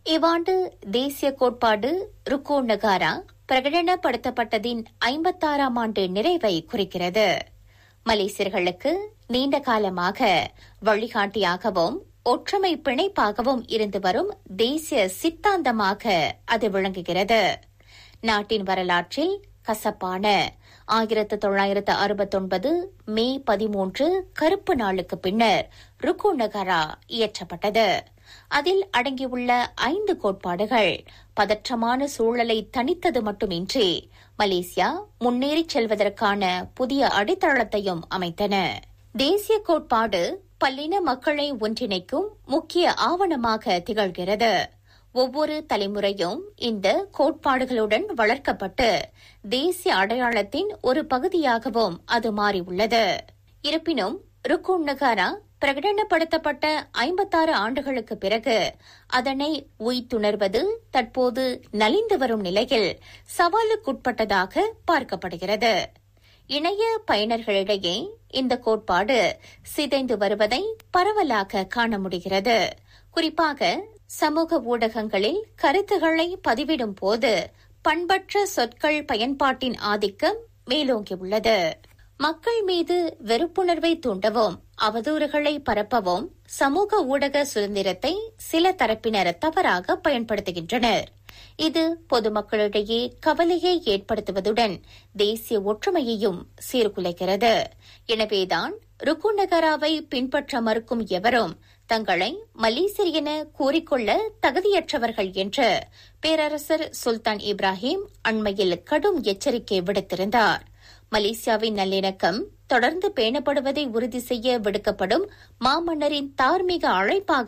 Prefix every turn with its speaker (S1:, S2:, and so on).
S1: இவ்வாண்டு தேசிய கோட்பாடு ருக்கோ நகாரா பிரகடனப்படுத்தப்பட்டதின் ஐம்பத்தாறாம் ஆண்டு நிறைவை குறிக்கிறது மலேசியர்களுக்கு நீண்ட காலமாக வழிகாட்டியாகவும் ஒற்றுமை பிணைப்பாகவும் இருந்து வரும் தேசிய சித்தாந்தமாக அது விளங்குகிறது நாட்டின் வரலாற்றில் கசப்பான ஆயிரத்து தொள்ளாயிரத்து அறுபத்தொன்பது மே பதிமூன்று கருப்பு நாளுக்கு பின்னர் ருக்கு நகரா இயற்றப்பட்டது அதில் அடங்கியுள்ள ஐந்து கோட்பாடுகள் பதற்றமான சூழலை தணித்தது மட்டுமின்றி மலேசியா முன்னேறிச் செல்வதற்கான புதிய அடித்தளத்தையும் அமைத்தன தேசிய கோட்பாடு பல்லின மக்களை ஒன்றிணைக்கும் முக்கிய ஆவணமாக திகழ்கிறது ஒவ்வொரு தலைமுறையும் இந்த கோட்பாடுகளுடன் வளர்க்கப்பட்டு தேசிய அடையாளத்தின் ஒரு பகுதியாகவும் அது மாறியுள்ளது இருப்பினும் ருக்குன் நகாரா பிரகடனப்படுத்தப்பட்ட ஐம்பத்தாறு ஆண்டுகளுக்கு பிறகு அதனை உய்த்துணர்வது தற்போது நலிந்து வரும் நிலையில் சவாலுக்குட்பட்டதாக பார்க்கப்படுகிறது இணைய பயனர்களிடையே இந்த கோட்பாடு சிதைந்து வருவதை பரவலாக காண முடிகிறது குறிப்பாக சமூக ஊடகங்களில் கருத்துக்களை பதிவிடும் போது பண்பற்ற சொற்கள் பயன்பாட்டின் ஆதிக்கம் மேலோங்கியுள்ளது மக்கள் மீது வெறுப்புணர்வை தூண்டவும் அவதூறுகளை பரப்பவும் சமூக ஊடக சுதந்திரத்தை சில தரப்பினர் தவறாக பயன்படுத்துகின்றனர் இது பொதுமக்களிடையே கவலையை ஏற்படுத்துவதுடன் தேசிய ஒற்றுமையையும் சீர்குலைக்கிறது எனவேதான் ருக்கு நகராவை பின்பற்ற மறுக்கும் எவரும் தங்களை மலேசியர் என கூறிக்கொள்ள தகுதியற்றவர்கள் என்று பேரரசர் சுல்தான் இப்ராஹிம் அண்மையில் கடும் எச்சரிக்கை விடுத்திருந்தார் மலேசியாவின் நல்லிணக்கம் தொடர்ந்து பேணப்படுவதை உறுதி செய்ய விடுக்கப்படும் மாமன்னரின் தார்மீக அழைப்பாக